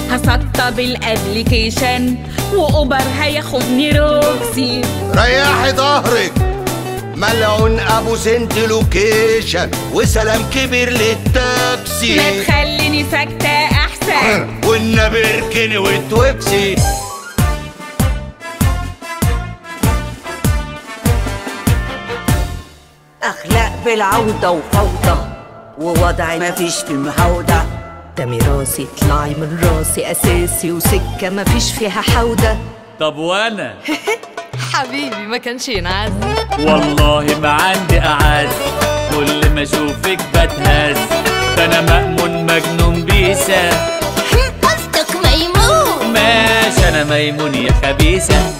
هسطب الابليكيشن واوبر هياخدني روكسي ريحي ظهرك ملعون ابو سنت لوكيشن وسلام كبير للتاكسي ما تخليني ساكتة احسن والنبي اركني وتوكسي أخلاق بالعودة وفوضى ووضعي مفيش في محاوضة ده ميراثي طلعي من راسي أساسي وسكة مفيش فيها حودة طب وانا حبيبي ما كانش ينعز والله ما عندي اعز كل ما اشوفك بتهز ده انا مأمون مجنون بيسة قصدك ميمون ماشي انا ميمون يا خبيثة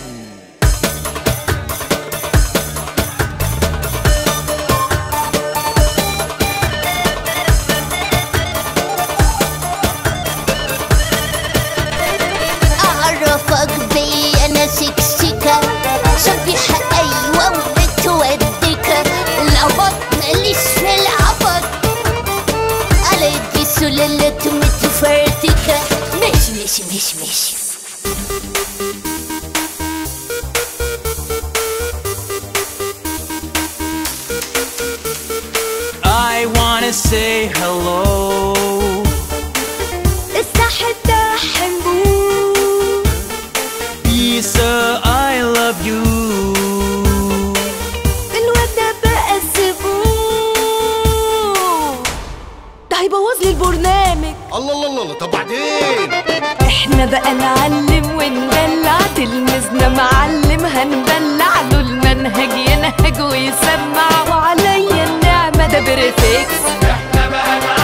أعرفك بي أنا سكسكة شبيحة أيوة وبتودك العبط ماليش في العبط على يدي سلالة متفرتكة ماشي ماشي ماشي ماشي I wanna say hello استحدى حنبوب Lisa I love you الواد ده بقى الزبون ده هيبوظ لي البرنامج الله الله الله طب بعدين احنا بقى نعلم وندلع تلميذنا معلم هنبلع له المنهج ينهج ويسمع وعليا النعمة ده بريفكس احنا بقى